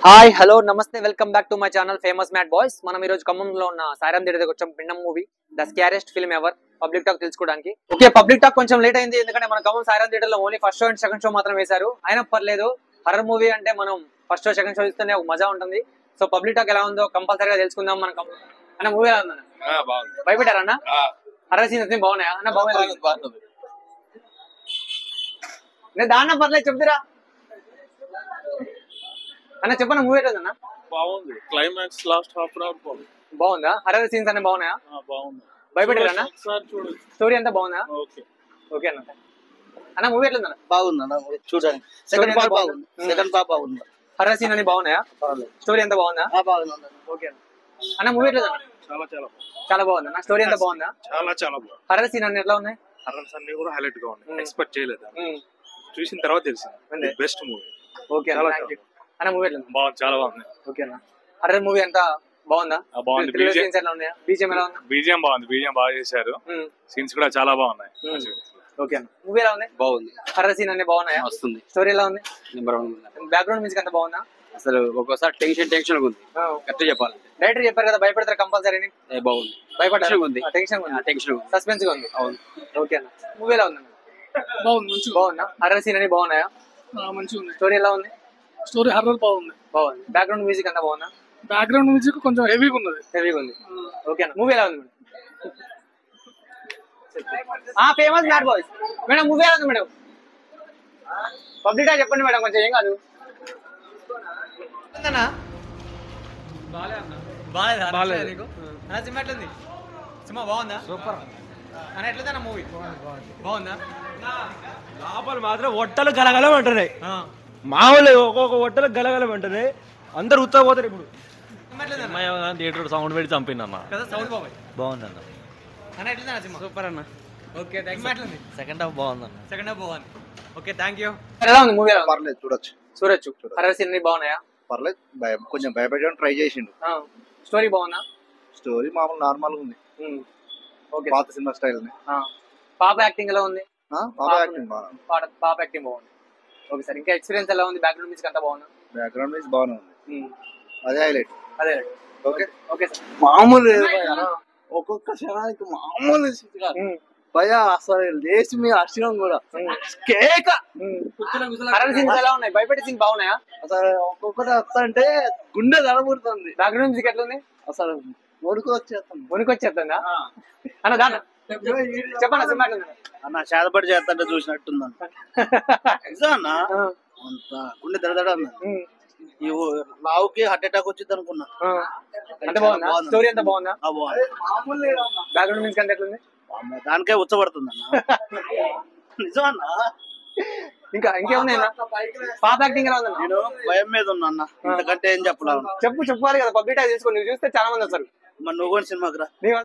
Hi hello నమస్తే welcome back to my channel famous mat boys మనం ఈ రోజు ఖమ్మంలో ఉన్న సాయిరామ్ థియేటర్ వచ్చాం Pindam movie the scariest film ever public talk తెలుసుకోవడానికి ఓకే పబ్లిక్ టాక్ కొంచెం లేట్ అయింది ఎందుకంటే మన ఖమ్మం సాయిరామ్ థియేటర్ లో only first show and second show మాత్రం వేశారు అయినా పర్లేదు హర్రర్ మూవీ అంటే మనం ఫస్ట్ షో సెకండ్ షో ఇస్తేనే ఒక మజా ఉంటుంది సో పబ్లిక్ టాక్ ఎలా ఉందో కంపల్సరీగా తెలుసుకుందాం మన ఖమ్మం అన్న మూవీ ఎలా ఉందన్న ఆ, బాగుంది భయపెట్టారా అన్న ఆ, హర్రర్ సీన్స్ అన్ని బాగున్నాయా అన్న బాగుంది బాగుంది, బాగుంది. నేను దాన్న పర్లేదు చెప్తురా అన్న చెప్పన్న మూవీ ఎట్లా ఉందన్న బాగుంది climax last half an hour బాగుంది బాగుందా హర్రర్ సీన్స్ అన్ని బాగున్నాయా ఆ, బాగుంది భయపెట్టారా అన్న చూడొచ్చు, ఒకసారి చూడొచ్చు స్టోరీ అంతా బాగుందా ఓకే ఓకే అన్న అన్న మూవీ ఎట్లా ఉందన్న బాగుందన్న చూడండి సెకండ్ ఎంత పార్ట్ బాగుంది? బాగుంది సెకండ్ పార్ట్ బాగుంది హర్రర్ సీన్ అన్ని బాగున్నాయా స్టోరీ ఎంత బాగుందా ఆ, బాగుందన్న ఓకే అన్న అన్న మూవీ ఎట్లా ఉందన్న చాలా చాలా బాగుంది చాలా బాగుందా నా స్టోరీ ఎంత బాగుందా చాలా చాలా బాగుంది హర్రర్ సీన్ అన్ని ఎట్లా ఉన్నాయి హర్రర్స్ అన్ని కూడా హైలైట్ గా మ్మ్. ఉన్నాయి ఎక్స్పెక్ట్ చేయలేదు ఉమ్, చూసిన తర్వాత అంతే. తెలిసింది బెస్ట్ మూవీ ఓకే అన్న చాలా థ్యాంక్ యూ అన్న మూవీ ఎట్లా ఉంది బాగుంది చాలా బాగుంది ఓకే అన్న హర్రర్ మూవీ అంతా బాగుందా ఆ, బాగుంది థ్రిల్లర్ బీజిఎం సీన్స్ ఎట్లా ఉన్నాయా బీజిఎం ఎలా ఉంది బీజిఎం బాగుంది బీజిఎం బాగా చేశారు ఉమ్, సీన్స్ కూడా చాలా బాగున్నాయి మ్మ్. ఓకే అన్న మూవీ ఎలా ఉంది బాగుంది హర్రర్ సీన్ అన్ని బాగున్నాయా వస్తుంది స్టోరీ ఎలా ఉంది నెంబర్ వన్ ఉంది బ్యాక్గ్రౌండ్ మ్యూజిక్ అంతా బాగుందా అసలు ఒక్కోసారి టెన్షన్ టెన్షన్ ఉంది కరెక్ట్ చెప్పాలి డైరెక్టర్ చెప్పారు కదా భయపడతారు కంపల్సరీ ఏ బాగుంది భయపడ్డారు Tension ఉంది. టెన్షన్ ఉంది టెన్షన్ ఉంది సస్పెన్స్ గా ఉంది అవును ఓకే అన్న మూవీ ఎలా ఉంది బాగుంది మంచిగా బాగుందా హర్రర్ సీన్ అని బాగున్నాయా ఆ, మంచిగా ఉంది స్టోరీ ఎలా ఉంది స్టోరీ హర్రర్ బాగుంది బాగుంది బ్యాక్గ్రౌండ్ మ్యూజిక్ అంతా బాగుందా బ్యాక్గ్రౌండ్ మ్యూజిక్ కొంచెం హెవీగా ఉన్నది హెవీగా ఉంది ఓకే అన్న మూవీ ఎలా ఉంది మేడం ఆ famous mat boys madam movie ఎలా ఉంది మేడం పబ్లిక్ గా చెప్పండి మేడం కొంచెం ఏం కాదు బాగాలేదు నీకు అన్న సినిమా ఎట్లుంది సినిమా బాగుందా సూపర్ అన్న ఎట్లుందన్న మూవీ బాగుందా లోపల మాత్రం ఒట్టలు గలగలం అంటున్నాయి ఆ. మామూలు ఒక్కొక్క ఒట్టలు గలగలం అంటున్నాయి అందరు ఉత్తపోతారు ఇప్పుడు సినిమా ఎట్లుందన్న థియేటర్ సౌండ్ పెట్టి చంపిండన్న కదా సౌండ్ బాబాయ్ బాగుందన్న అన్న ఎట్లుందన్న సినిమా సూపర్ అన్న ఓకే థ్యాంక్ ఎట్లుంది సెకండ్ హాఫ్ బాగుందన్న సెకండ్ హాఫ్ బాగుంది ఓకే థ్యాంక్ యూ ఎలా ఉంది మూవీ ఎలా పర్లేదు చూడొచ్చు చూడొచ్చు హర్రర్ సీన్ బాగున్నాయా పర్లేదు భయం కొంచెం భయపెట్టడానికి ట్రై చేసిండు స్టోరీ బాగుందా స్టోరీ మామూలు నార్మల్ ఉంది ఓకే పాత సినిమా స్టైల్ ని పాప యాక్టింగ్ ఎలా ఉంది ఆ, పాత యాక్టింగ్ బాగా పాట పాప యాక్టింగ్ బాగుంది ఓకే సార్ ఇంకా ఎక్స్పీరియన్స్ ఎలా ఉంది బ్యాక్గ్రౌండ్ మ్యూజిక్ అంతా బాగుందా బ్యాక్గ్రౌండ్ మ్యూజిక్ బాగానే ఉంది ఉమ్, అదే హైలైట్ అదే ఓకే ఓకే సార్ మామూలు లేదు భయ్యా. ఒక్కొక్క క్షణానికి మామూలు shit కాదు. ఉమ్, భయ్యా అసలు లేచి మీ అర్చనం కూడా ఉమ్, కేక ఉమ్. హర్రర్ సీన్స్ ఎలా ఉన్నాయి భయపెట్టే సీన్ బాగున్నాయా అసలు ఒక్కొక్కటి వస్తుంటే గుండె దడబుడుతుంది బ్యాక్గ్రౌండ్ మ్యూజిక్ ఎట్లా ఉంది అసలు ఒడుకు వచ్చేస్తుంది మునికొచ్చేస్తుందా అన్న దాన్న చెప్పండి సినిమా ఎట్లా ఉంది? అన్న చేతబడి చేస్తుంటే చూసినట్టుందన్న నిజం అన్న ఆ, అంత గుండె దడదడ అన్న ఉమ్, ఈ ఓ లావుకి హార్ట్ అటాక్ వచ్చింది అనుకున్నా ఆ. అంత బాగుందా బాగుంది. స్టోరీ అంతా బాగుందా ఆ బాగుంది. బ్యాక్గ్రౌండ్ మ్యూజిక్ అంతా ఎట్లా ఉంది అమ్మ, దానికే ఉచ్చబడుతుంది అన్న నిజం అన్న ఇంకా ఇంకేమున్నాయి పాప యాక్టింగ్ ఎలా ఉందన్న నేను భయం మీద ఉన్నా అన్న ఇంతకంటే ఏం చెప్పలా చెప్పు చెప్పాలి కదా పబ్లిక్ టాక్ చేసుకో నువ్వు చూస్తే చాలా మంది వస్తారు మరి నువ్వు కూడా సినిమాకి రా నీవు